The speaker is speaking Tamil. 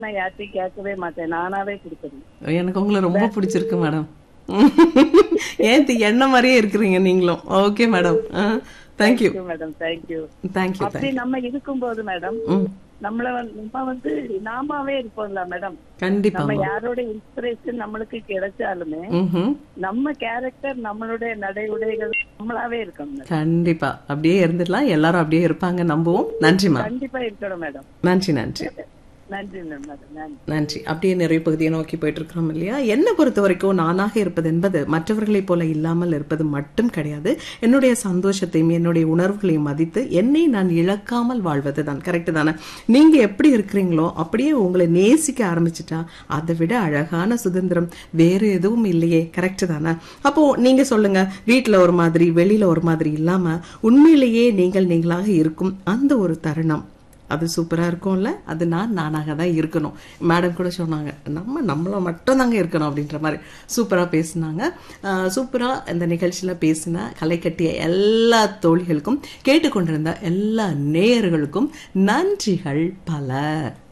நான் யார்ட்டையும் கேட்கவே மாட்டேன் நானாவே கொடுத்துருவேன் எனக்கு உங்களை ரொம்ப பிடிச்சிருக்கு மேடம் ஏன் தி- என்ன மாதிரியே இருக்கிறீங்க நீங்களும் okay madam thank you madam thank you thank you அப்படி நம்ம இருக்கும்போது மேடம் ம் நம்மள வந்து நம்ம வந்து நாமாவே இருப்போம்ல மேடம் கண்டிப்பா நம்ம யாரோட இன்ஸ்பிரேஷன் நம்மளுக்கு கிடைச்சாலுமே ம்ஹும். நம்ம கேரக்டர் நம்மளுடைய நடை உடைகள் நம்மளாவே இருக்கணும் மேடம் கண்டிப்பா அப்படியே இருந்துடலாம் எல்லாரும் அப்படியே இருப்பாங்க நம்புவோம் நன்றி மேம் கண்டிப்பா இருக்கணும் மேடம் நன்றி நன்றி நன்றி மேடம் நன்றி நன்றி அப்படியே நிறைய பகுதியை நோக்கி போயிட்டு இருக்கிறோம் இல்லையா என்னை பொறுத்த வரைக்கும் நானாக இருப்பது என்பது மற்றவர்களைப் போல இல்லாமல் இருப்பது மட்டும் கிடையாது என்னுடைய சந்தோஷத்தையும் என்னுடைய உணர்வுகளையும் மதித்து என்னை நான் இழக்காமல் வாழ்வது தான் கரெக்டு தானே நீங்க எப்படி இருக்கிறீங்களோ அப்படியே உங்களை நேசிக்க ஆரம்பிச்சிட்டா அதை விட அழகான சுதந்திரம் வேறு எதுவும் இல்லையே கரெக்டு தானே அப்போ நீங்க சொல்லுங்க வீட்டுல ஒரு மாதிரி வெளியில ஒரு மாதிரி இல்லாம உண்மையிலேயே நீங்கள் நீங்களாக இருக்கும் அந்த ஒரு தருணம் அது சூப்பரா இருக்கும்ல அது நான் நானாக தான் இருக்கணும் மேடம் கூட சொன்னாங்க நம்ம நம்மள மட்டும் தாங்க இருக்கணும் அப்படின்ற மாதிரி சூப்பரா பேசினாங்க சூப்பரா இந்த நிகழ்ச்சியில பேசின கலை கட்டிய எல்லா தோழிகளுக்கும் கேட்டுக்கொண்டிருந்த எல்லா நேயர்களுக்கும் நன்றிகள் பல